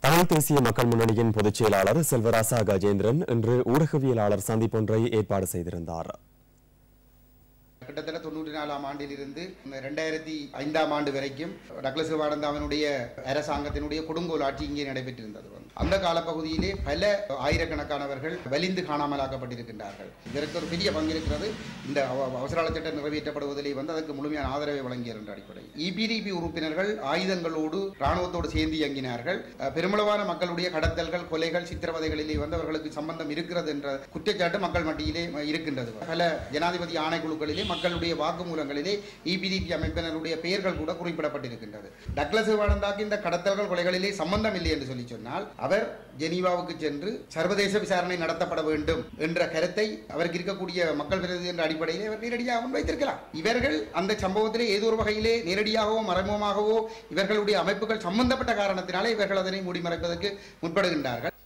தமிழ் தேசிய மக்கள் முன்னணியின் பொதுச் செயலாளர் செல்வராசா கஜேந்திரன் இன்று ஊடகவியலாளர் சந்திப்பொன்றை ஏற்பாடு செய்திருந்தார் கிட்டத்தட்ட தொண்ணூற்றி நாலாம் ஆண்டிலிருந்து ரெண்டாயிரத்தி ஐந்தாம் ஆண்டு வரைக்கும் டக்ளஸ் சிவானந்தாவினுடைய அரசாங்கத்தினுடைய கொடுங்கோல் ஆட்சி இங்கே நடைபெற்றிருந்தது வந்து. அந்த காலப்பகுதியிலே பல ஆயிரக்கணக்கானவர்கள் வலிந்து காணாமலாக்கப்பட்டிருக்கின்றார்கள் இதற்கு ஒரு பெரிய பங்கு இருக்கிறது இந்த அவ- அவசர சட்டம் நிறைவேற்றப்படுவதிலே வந்து அதற்கு முழுமையான ஆதரவை வழங்கியர் என்ற அடிப்படையில் இபிடிபி உறுப்பினர்கள் ஆயுதங்களோடு ராணுவத்தோடு சேர்ந்து இயங்கினார்கள் அஹ், பெருமளவான மக்களுடைய கடத்தல்கள் கொலைகள் சித்திரவதைகளிலே வந்து அவர்களுக்கு சம்பந்தம் இருக்கிறது என்ற குற்றச்சாட்டு மக்கள் மத்தியிலே அஹ், இருக்கின்றது பல ஜனாதிபதி ஆணைக்குழுக்களிலே மக்களுடைய வாக்குமூலங்களிலே இபிடிபி அமைப்பினருடைய பெயர்கள் கூட குறிப்பிடப்பட்டிருக்கின்றது டக்ளஸ் சிவானந்தாக்கு இந்த கடத்தல்கள் கொலைகளிலே சம்பந்தம் இல்லை என்று சொல்லி சொன்னால் அவர் ஜெனீவாவுக்கு சென்று சர்வதேச விசாரணை நடத்தப்பட வேண்டும் என்ற கருத்தை அவருக்கு இருக்கக்கூடிய மக்கள் பிரதிநிதி என்ற அடிப்படையிலே அவர் நேரடியாக முன்வைத்திருக்கலாம் இவர்கள் அந்த சம்பவத்திலே ஏதோ ஒரு வகையிலே நேரடியாகவோ மறைமுகமாகவோ இவர்களுடைய அமைப்புகள் சம்பந்தப்பட்ட காரணத்தினாலே இவர்கள் அதனை மூடி மறைப்பதற்கு முற்படுகின்றார்கள்